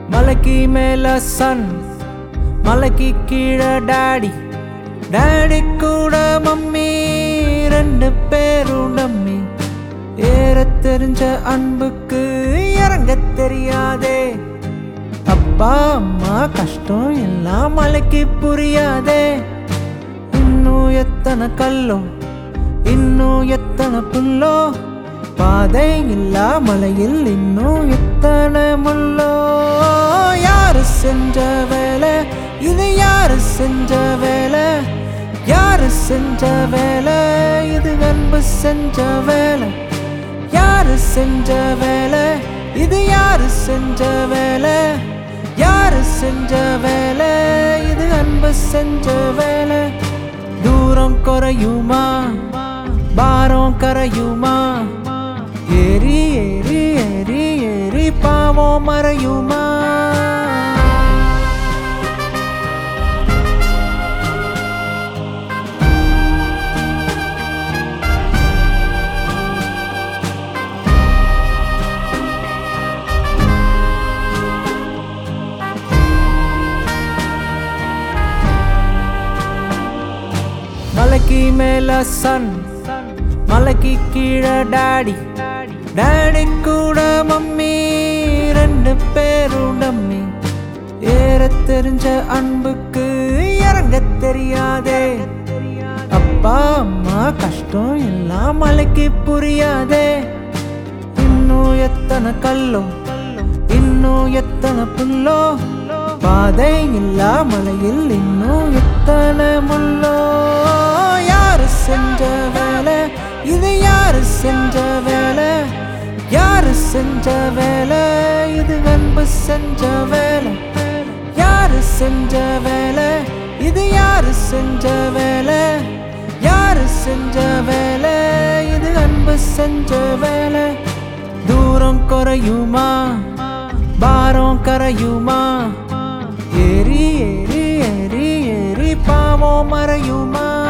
மலைக்கு மேல சன் மலைக்கு கீழே டாடி டாடி கூட மம்மி ரெண்டு பேரும் டம்மி ஏற தெரிஞ்ச அன்புக்கு இறங்க தெரியாதே அப்பா அம்மா கஷ்டம் எல்லாம் மலைக்கு புரியாதே இன்னும் எத்தனை கல்லோ இன்னும் எத்தனை புல்லோ பாதை இல்லா மலையில் இன்னும் எத்தனை முள்ளோ யாரு செஞ்ச வேலை இது யாரு செஞ்ச வேலை யாரு செஞ்ச வேலை இது அன்பு செஞ்ச வேலை யாரு செஞ்ச வேலை இது யாரு செஞ்ச வேலை யாரு செஞ்ச வேலை இது அன்பு செஞ்ச வேலை தூரம் குறையுமா பாரம் கரையுமா ஏறி ஏறி ஏறி ஏறி பாவம் மறையுமா மலைக்கு மேல சன் மலைக்கு கீழே டாடி டாடி கூட மம்மி ரெண்டு பேரும் டம்மி ஏற தெரிஞ்ச அன்புக்கு இறங்க தெரியாதே அப்பா அம்மா கஷ்டம் எல்லாம் மலைக்கு புரியாதே இன்னும் எத்தனை கல்லோ இன்னும் எத்தனை புல்லோ பாதை இல்லா மலையில் இன்னும் எத்தனை முள்ளோ யாரு செஞ்ச வேலை இது யாரு செஞ்ச வேலை யாரு செஞ்ச வேலை இது அன்பு செஞ்ச வேலை யாரு செஞ்ச வேலை இது யாரு செஞ்ச வேலை யாரு செஞ்ச வேலை இது அன்பு செஞ்ச வேலை தூரம் குறையுமா பாரம் கரையுமா ஏறி ஏறி ஏறி ஏறி பாவம் மறையுமா